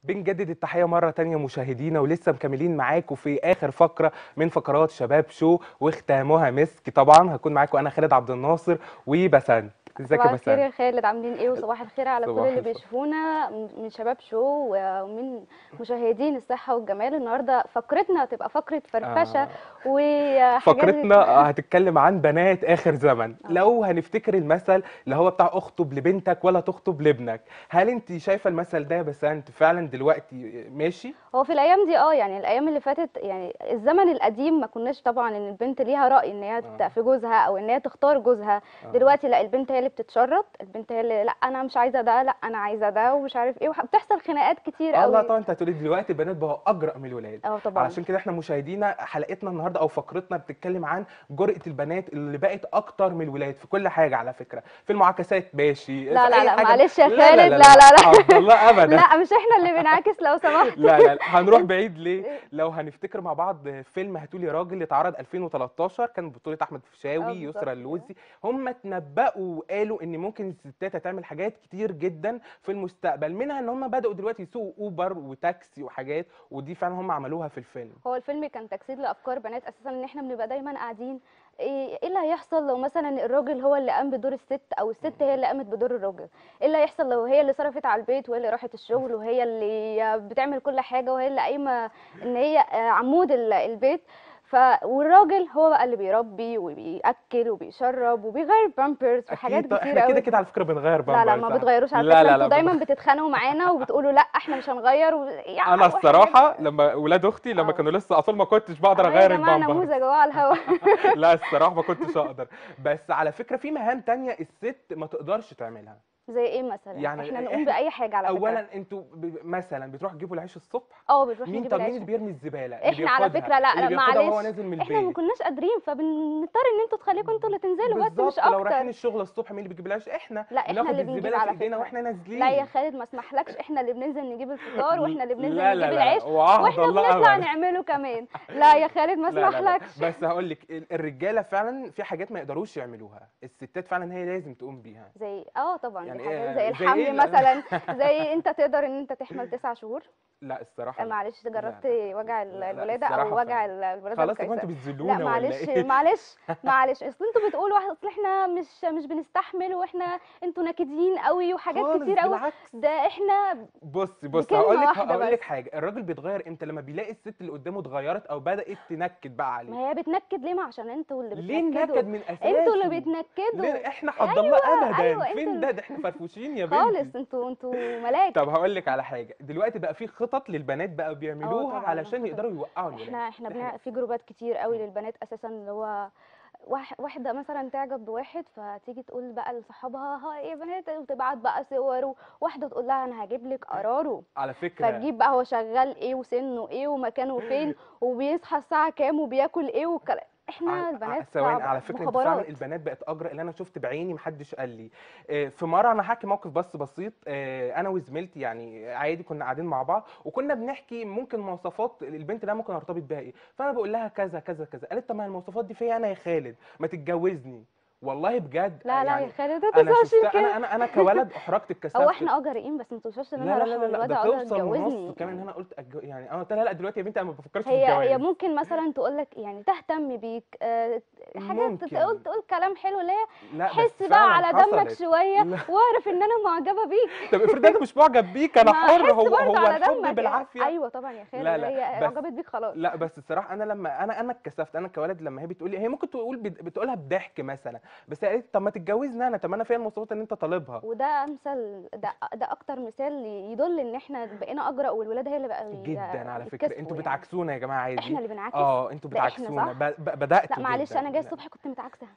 بنجدد التحية مرة تانية مشاهدينا ولسه مكملين معاكم في آخر فقرة من فقرات شباب شو واختامها مسك طبعا هكون معاكم أنا خالد عبد الناصر وبسنت ازيك يا صباح الخير بسنت يا خالد عاملين ايه وصباح الخير على كل صباح اللي الفل. بيشوفونا من شباب شو ومن مشاهدين الصحة والجمال النهارده فقرتنا هتبقى فقرة فرفشة آه. وحاجات فقرتنا هتتكلم عن بنات آخر زمن آه. لو هنفتكر المثل اللي هو بتاع اخطب لبنتك ولا تخطب لابنك هل انت شايفة المثل ده يا بسنت فعلا دلوقتي ماشي؟ هو في الايام دي اه يعني الايام اللي فاتت يعني الزمن القديم ما كناش طبعا ان البنت ليها رأي ان هي آه. في جوزها او ان هي تختار جوزها آه. دلوقتي لا البنت هي اللي بتتشرط البنت هي اللي لا انا مش عايزة ده لا انا عايزة ده ومش عارف ايه وح- بتحصل خناقات كتير الله قوي طبعا انت هتقولي دلوقتي البنات بقوا اجرأ من الولاد اه طبعا علشان كده احنا مشاهدينا حلقتنا النهارده او فقرتنا بتتكلم عن جرأة البنات اللي بقت اكتر من الولاد في كل حاجه على فكره في المعاكسات ماشي لا في لا أي لا حاجة. معلش يا لا لا خالد لا لا لا لا عبد الله ابدا لا مش احنا اللي بنعاكس لو سمحت لا لا لا، هنروح بعيد ليه لو هنفتكر مع بعض فيلم هاتولي راجل اللي اتعرض 2013 كان بطولة احمد اه فيشاوي بالظبط يسرا كده. اللوزي هم اتنبأوا وقالوا ان ممكن الستات هتعمل حاجات كتير جدا في المستقبل منها ان هم بدأوا دلوقتي يسوقوا اوبر وتاكسي وحاجات ودي فعلا هم عملوها في الفيلم هو الفيلم كان تجسيد لافكار بنات اساسا ان احنا بنبقى دايما قاعدين ايه إيه اللي هيحصل لو مثلا الراجل هو اللي قام بدور الست او الست هي اللي قامت بدور الراجل ايه اللي هيحصل لو هي اللي صرفت على البيت وهي اللي راحت الشغل وهي اللي بتعمل كل حاجه وهي اللي قايمه ان هي آه، عمود ال- البيت ف والراجل هو بقى اللي بيربي وبياكل وبيشرب وبيغير بامبرز وحاجات اكيد طب كتير احنا كده قوي كده على فكره بنغير لا لا بامبرز ما ها؟ بتغيروش على لا فكره لا انتوا لا دايما بتتخانقوا معانا وبتقولوا لا احنا مش هنغير و... يعني انا وحاجات- الصراحه لما ولاد اختي لما اه. كانوا لسه اطفال ما كنتش بقدر أهو يا اغير جماعه البامبرز نموذج اهو على الهوا لا الصراحه ما كنتش اقدر بس على فكره في مهام تانية الست ما تقدرش تعملها زي ايه مثلا يعني احنا إحنا- نقوم باي حاجه على فكره اولا انتوا ب... مثلا بتروحوا تجيبوا العيش الصبح اه بنروح مين نجيب طب مين العيش اللي بيرمي الزباله اللي احنا على بياخدها؟ فكره لا اللي لا بياخدها وهو معلش نازل من احنا ما البيت كناش قادرين فبنضطر ان انتوا تخليكم انتوا اللي تنزلوا بس مش بالظبط لو رايحين اكتر الشغل الصبح مين اللي بيجيب العيش احنا لا، إحنا بناخد اللي بنجيب الزباله في على ايدينا فكرة. واحنا نازلين لا يا خالد ما اسمحلكش احنا اللي بننزل نجيب الفطار واحنا اللي بننزل لا نجيب لا لا العيش وعهد واحنا الله بنطلع أبدا. نعمله كمان لا يا خالد ما لا لا لا اسمحلكش بس هقول لك ال- الرجاله فعلا في حاجات ما يقدروش يعملوها الستات فعلا هي لازم تقوم بيها زي اه طبعا يعني دي حاجات إيه- زي زي الحمل إيه؟ مثلا زي انت تقدر ان انت تحمل تسع شهور لا الصراحه لا. معلش جربت لا. وجع لا، لا، الولاده الصراحة او وجع فعلا. الولاده خلاص يا القيصري انتوا بتذلونا لا ولا معلش ايه معلش معلش اصل انتوا بتقولوا واحد اصل احنا مش مش بنستحمل واحنا انتوا نكدين قوي وحاجات خالص كتير قوي بالعكس ده احنا بص بص بكلمة هقول لك واحدة هقول لك بس. حاجه الراجل بيتغير امتى لما بيلاقي الست اللي قدامه اتغيرت او بدات تنكد بقى عليه ما هي بتنكد ليه ما عشان انتوا اللي ليه بتنكدوا النكد من اساسه انتوا اللي بتنكدوا ليه احنا حد الله ابدا أيوة، فين انتوا ده اللي- ده احنا فرفوشين يا بنتي خالص انتوا انتوا ملاك طب هقول لك على حاجه دلوقتي بقى في خطط للبنات بقى بيعملوها طبعاً، علشان خطط. يقدروا يوقعوا الولاد احنا احنا دي بنع... حقيقة. في جروبات كتير قوي للبنات اساسا اللي هو واح- واحده مثلا تعجب بواحد فتيجي تقول بقى لصحابها ها ايه يا بنات وتبعت بقى صور وواحده تقول لها انا هجيب لك قراره على فكره فتجيب بقى هو شغال ايه وسنه ايه ومكانه فين وبيصحى الساعه كام وبياكل ايه والكلام احنا ع- ع- البنات ثواني صعب- على فكره انت فعلا مخابرات البنات بقت اجرأ اللي انا شفت بعيني محدش قال لي آه، في مره انا هحكي موقف بس بسيط آه، انا وزميلتي يعني عادي كنا قاعدين مع بعض وكنا بنحكي ممكن مواصفات البنت ده ممكن ارتبط بيها ايه فانا بقول لها كذا كذا كذا قالت طب ما المواصفات دي فيا انا يا خالد ما تتجوزني والله بجد لا لا يا يعني خالد ما انا توصلش شفتها كده انا انا انا كولد احرجت اتكسفت هو احنا اه جارئين بس ما توصلش ان لا انا لا اروح لا لا للواد ده اقول له توصل ونص اتجوزني كمان هنا قلت أجو... يعني انا قلت لها لا دلوقتي يا بنتي انا ما بفكرش في هي هي الجواز ممكن مثلا تقول لك يعني تهتم بيك آه، حاجات ممكن. تقول تقول كلام حلو ليه لا بس حس بقى فعلا على دمك حصلت. شويه لا. واعرف ان انا معجبه بيك طب افرض انا مش معجب بيك انا ما حر حس هو برضه هو على الحب دمك بالعافيه ايوه طبعا يا خالد لا، لا، هي بس- معجبت بيك خلاص لا بس الصراحه انا لما انا انا اتكسفت انا كولد لما هي بتقول لي هي ممكن تقول بت- بتقولها بضحك مثلا بس هي قالت طب ما تتجوزني انا طب ما انا فيا المواصفات اللي انت طالبها وده امثل ده ده اكتر مثال يدل ان احنا بقينا اجرأ والولاد هي اللي بقى ي- جدا على فكره يتكسفوا انتوا يعني. بتعكسونا يا جماعه عادي احنا اللي بنعاكس اه انتوا ده احنا بتعكسونا صح؟ ب- ب- بداتوا لا معلش جداً. انا جايه لا. الصبح كنت متعاكسه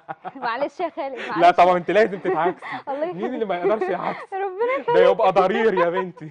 معلش يا خالد معلش لا طبعا انت لازم تتعكسي الله مين اللي ما يقدرش يعكس ربنا ده يبقى ضرير يا بنتي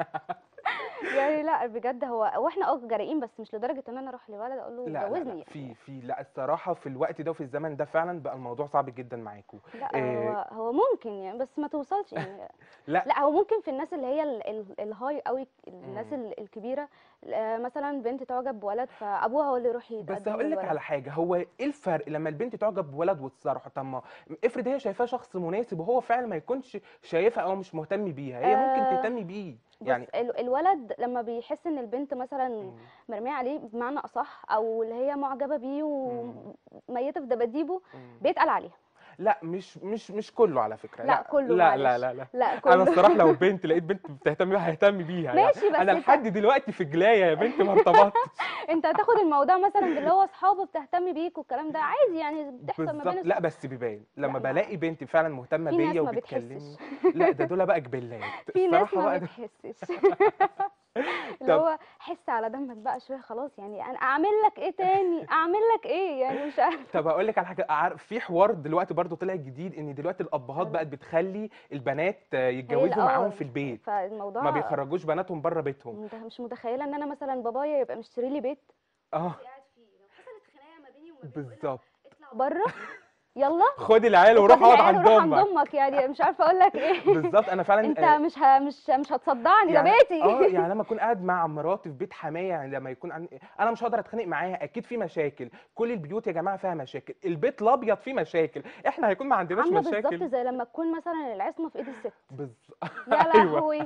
يعني لا بجد هو هو احنا اه جارئين بس مش لدرجه ان انا اروح لولد اقول له لا لا, جوزني لا في في لا الصراحه في الوقت ده وفي الزمن ده فعلا بقى الموضوع صعب جدا معاكم لا إيه. هو هو ممكن يعني بس ما توصلش يعني لا. لا هو ممكن في الناس اللي هي ال- ال- الهاي قوي الناس مم. ال- الكبيره آه، مثلا بنت تعجب بولد فابوها هو اللي يروح يتقدم بس هقول لك للولد. على حاجه هو ايه الفرق لما البنت تعجب بولد وتصرح طب ما افرض هي شايفاه شخص مناسب وهو فعلا ما يكونش شايفها او مش مهتم بيها هي ممكن آه. تهتم بيه بص يعني ال- الولد لما بيحس ان البنت مثلا مم. مرميه عليه بمعنى اصح او اللي هي معجبه بيه وميته في دباديبه مم. بيتقل عليها لا مش مش مش كله على فكره لا، كله لا لا معلش. لا لا لا انا كله الصراحه لو بنت لقيت بنت بتهتم بيها ههتم بيها ماشي، بس يعني انا انت- لحد دلوقتي في جلايه يا بنت ما ارتبطتش انت هتاخد الموضوع مثلا باللي هو اصحابه بتهتم بيك والكلام ده عادي يعني بتحصل ما بالظبط بين لا بس بيبان لما لا، ما- بلاقي بنت فعلا مهتمه في ناس بيا ما وبتكلمني بتحسش لا ده دول بقى جبلات في ناس الصراحه ما بقى ده- بتحسش اللي طب- هو حس على دمك بقى شويه خلاص يعني انا اعمل لك ايه تاني اعمل لك ايه يعني مش عارف طب هقول لك على حاجه عارف في حوار دلوقتي برضو طلع جديد ان دلوقتي الابهات أنا- بقت بتخلي البنات آه، هي يتجوزوا ال- معاهم اه في البيت فالموضوع ما بيخرجوش بناتهم بره بيتهم انت مش متخيله ان انا مثلا بابايا يبقى مشتري لي بيت اه قاعد فيه لو حصلت خناقه ما بيني وما بينه بالظبط اطلع بره يلا خد العيال وروح خد اقعد العيال عند وروح عند امك امك يعني مش عارفه اقول لك ايه بالظبط انا فعلا انت آه، مش ه... مش مش هتصدعني ده يعني بيتي اه يعني لما اكون قاعد مع مراتي في بيت حمايه يعني لما يكون عن... انا مش هقدر اتخانق معاها اكيد في مشاكل كل البيوت يا جماعه فيها مشاكل البيت الابيض فيه مشاكل احنا هيكون ما عندناش عامله بالظبط مشاكل زي لما تكون مثلا العصمه في ايد الست بز... يا أيوة. لهوي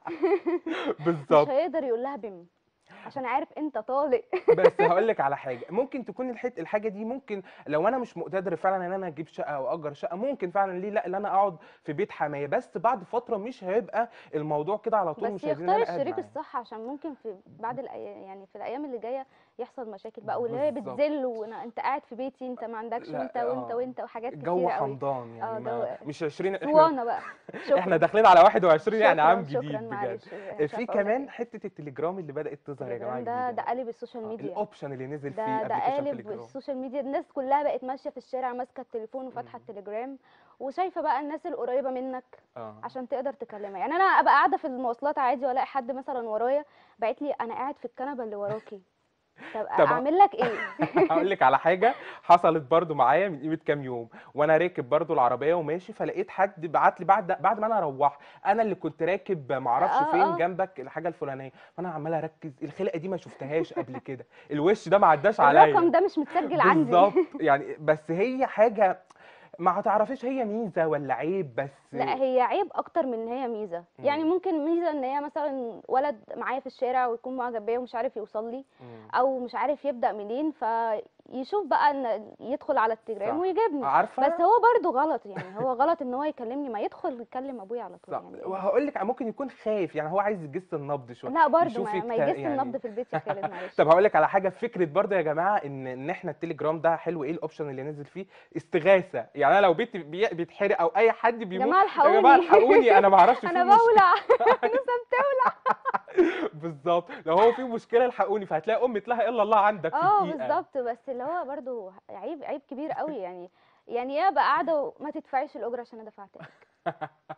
مش بالظبط هيقدر يقول لها بم عشان عارف انت طالق بس هقول لك على حاجه ممكن تكون الحت... الحاجه دي ممكن لو انا مش مقتدر فعلا ان انا اجيب شقه او اجر شقه ممكن فعلا ليه لا ان انا اقعد في بيت حمايه بس بعد فتره مش هيبقى الموضوع كده على طول بس مش عايزين ان يختار انا قاعد الشريك معاه. الصح عشان ممكن في بعد الأيام يعني في الايام اللي جايه يحصل مشاكل بقى واللي هي بالظبط. بتذل وانا انت قاعد في بيتي انت ما عندكش لا، وانت وانت آه. وانت وحاجات الجو كتيره قوي حمضان يعني اه ما... جو- مش 20 احنا اسطوانه بقى شكرا احنا داخلين على 21 يعني شكراً، عام شكراً، جديد بجد معلش، مش عارفة في أقول لك كمان إيه. حته التليجرام اللي بدات تظهر يا جماعه التليجرام ده جديده ده قالب السوشيال آه، ميديا الاوبشن اللي نزل ده فيه ده ابلكيشن قالب تليجرام السوشيال ميديا الناس كلها بقت ماشيه في الشارع ماسكه التليفون وفاتحه مم. التليجرام وشايفه بقى الناس القريبه منك اه عشان تقدر تكلمها يعني انا ابقى قاعده في المواصلات عادي والاقي حد مثلا ورايا باعت لي انا قاعد في الكنبه اللي وراكي طب طب اعمل لك ايه هقول لك على حاجه حصلت برضو معايا من قيمه كام يوم وانا راكب برضو العربيه وماشي فلقيت حد بعت لي بعد بعد ما انا روحت انا اللي كنت راكب معرفش آه، فين آه. جنبك الحاجه الفلانيه فانا عمال اركز الخلقه دي ما شفتهاش قبل كده الوش ده ما عداش عليا الرقم ده مش متسجل عندي بالظبط يعني بس هي حاجه ما هتعرفيش هي ميزه ولا عيب بس لا هي عيب اكتر من ان هي ميزه يعني مم. ممكن ميزه ان هي مثلا ولد معايا في الشارع ويكون معجب بيا ومش عارف يوصل لي مم. او مش عارف يبدا منين فيشوف بقى ان يدخل على التليجرام صح. ويجيبني عارفه بس هو برضو غلط يعني هو غلط ان هو يكلمني ما يدخل يكلم ابويا على طول صح يعني وهقول لك ممكن يكون خايف يعني هو عايز يجس النبض شويه لا برضو ما, يشوفك ما تا- يجيش يعني- النبض في البيت يا خالد معلش طب هقول لك على حاجه فكره برضه يا جماعه ان ان احنا التليجرام ده حلو ايه الاوبشن اللي نزل فيه استغاثه يعني انا لو بيتي بي- بيتحرق او اي حد يا بيموت جماعه يا جماعه الحقوني الحقوني انا ما اعرفش انا في مشكله بولع نسب تولع بالظبط لو هو في مشكله الحقوني فهتلاقي امة لا اله الا الله عندك في اه دقيقه بالظبط بس اللي هو برضو عيب عيب كبير قوي يعني يعني ايه ابقى قاعده وما تدفعيش الاجره عشان انا دفعت لك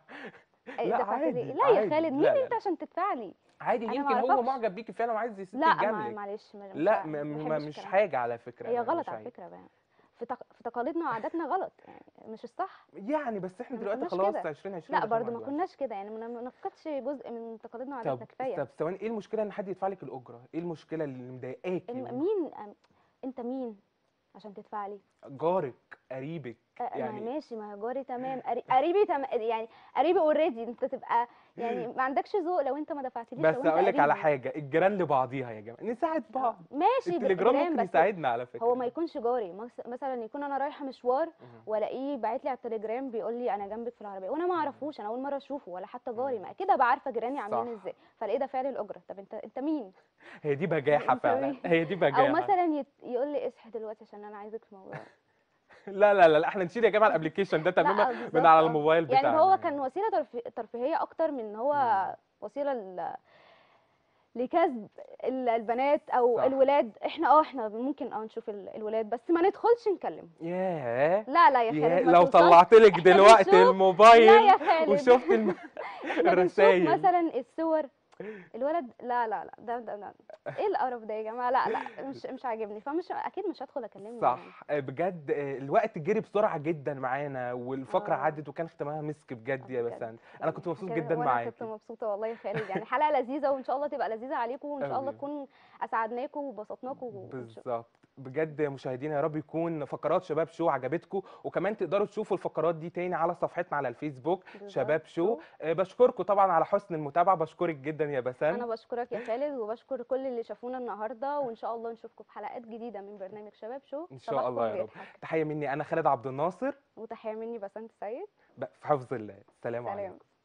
إيه لا دفعت لي عادي، إيه؟ لا يا عادي. خالد لا، مين لا، انت لا. عشان تدفع لي عادي أنا يمكن هو معرفكش. معجب بيكي فعلا وعايز يست لا ما الجملك معلش ما- مش لا ع- م- ما م- بحبش مش الكلام ده. حاجه على فكره هي يعني غلط مش على عيب. فكره بقى في تق... في تقاليدنا وعاداتنا غلط يعني مش الصح يعني بس احنا ما دلوقتي كناش خلاص كده. 2020 لا دخلنا برضو على ما الوقت. كناش كده يعني ما نفقدش جزء من تقاليدنا طب وعاداتنا كفايه طب ثواني ايه المشكله ان حد يدفع لك الاجره ايه المشكله اللي مضايقاكي الم... مين أم- انت مين عشان تدفع لي جارك قريبك أ- ما يعني ماشي ما هو جاري تمام قري- قريبي تم... يعني قريبي اوريدي انت تبقى يعني ما عندكش ذوق لو انت ما دفعتليش لو بس انت اقول لك على قريبي. حاجه الجيران لبعضيها يا جماعه نساعد بعض ماشي التليجرام بالجيران ممكن بس يساعدنا على فكره هو ما يكونش جاري مس- مثلا يكون انا رايحه مشوار مهم. والاقيه باعت لي على التليجرام بيقول لي انا جنبك في العربيه وانا ما اعرفوش انا اول مره اشوفه ولا حتى جاري مم. ما اكيد ابقى عارفه جيراني عاملين صح. ازاي فالاقيه دافع لي الاجره طب انت انت مين هي دي بجاحه انت فعلا مين؟ هي دي او بجاحه مثلا يت... يقول لي اصحي دلوقتي عشان انا عايزك في موضوع لا لا لا لا، احنا نشيل يا جماعه الابلكيشن ده لا، تماما بالظبط، من على اه. الموبايل بتاعنا يعني هو كان وسيله ترفي... ترفيهيه اكتر من ان هو مم. وسيله ل... لكسب ال- البنات او صح. الولاد احنا اه احنا ممكن اه نشوف ال- الولاد بس ما ندخلش نكلم ياه لا لا يا ياه، خالد ما لو توصلش. طلعت لك احنا دلوقتي بنشوف- لا الموبايل يا خالد وشفت الم... احنا بنشوف الرسايل مثلا الصور الولد لا لا لا ده, ده, ده ايه القرف ده يا جماعه لا لا مش مش عاجبني فمش اكيد مش هدخل اكلمه يعني. صح آه، بجد آه، الوقت جري بسرعه جدا معانا والفقره اه. عدت وكان ختامها مسك بجد يا بجد. بسنت انا كنت مبسوط كده- جدا وانا معاكي كنت مبسوطه والله يا خالد يعني حلقه لذيذه وان شاء الله تبقى لذيذه عليكم وان شاء الله أوي. تكون اسعدناكم وبسطناكم وإن شاء- بالظبط بجد مشاهدينا يا رب يكون فقرات شباب شو عجبتكم وكمان تقدروا تشوفوا الفقرات دي تاني على صفحتنا على الفيسبوك بالظبط. شباب شو آه، بشكركم طبعا على حسن المتابعه بشكرك جدا يا بسام انا بشكرك يا خالد وبشكر كل اللي شافونا النهارده وان شاء الله نشوفكم في حلقات جديده من برنامج شباب شو إن شاء الله صباحكم يا رب. بيضحك. تحيه مني انا خالد عبد الناصر وتحيه مني بسنت سيد ب- في حفظ الله السلام عليكم سلام